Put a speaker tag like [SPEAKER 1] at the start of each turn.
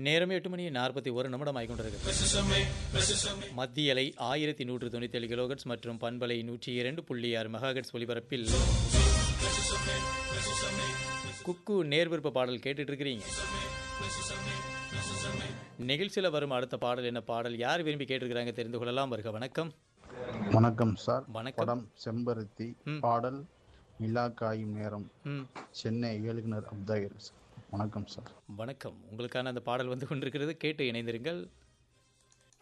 [SPEAKER 1] நேரம் எட்டு மணி நாற்பத்தி ஒரு நிமிடம் ஆகிக்கொண்டிருக்கிறது மத்திய அலை ஆயிரத்தி நூற்று தொண்ணூத்தி ஏழு கிலோகட்ஸ் மற்றும் பண்பலை நூற்றி இரண்டு புள்ளி ஆறு மெகாகட்ஸ் ஒலிபரப்பில் குக்கு நேர்விருப்ப பாடல் கேட்டுட்டு இருக்கிறீங்க நிகழ்ச்சியில் வரும் அடுத்த பாடல் என்ன பாடல் யார் விரும்பி கேட்டிருக்கிறாங்க தெரிந்து கொள்ளலாம் வருக வணக்கம்
[SPEAKER 2] வணக்கம் சார்
[SPEAKER 1] வணக்கம்
[SPEAKER 2] படம் செம்பருத்தி
[SPEAKER 1] ம்.
[SPEAKER 2] பாடல் நிலா காயும் நேரம்
[SPEAKER 1] ம்
[SPEAKER 2] சென்னை இயக்குனர் அப்தாகிர் சார் வணக்கம் சார்
[SPEAKER 1] வணக்கம் உங்களுக்கான அந்த பாடல் வந்து கொண்டிருக்கிறது கேட்டு இணைந்திருங்கள்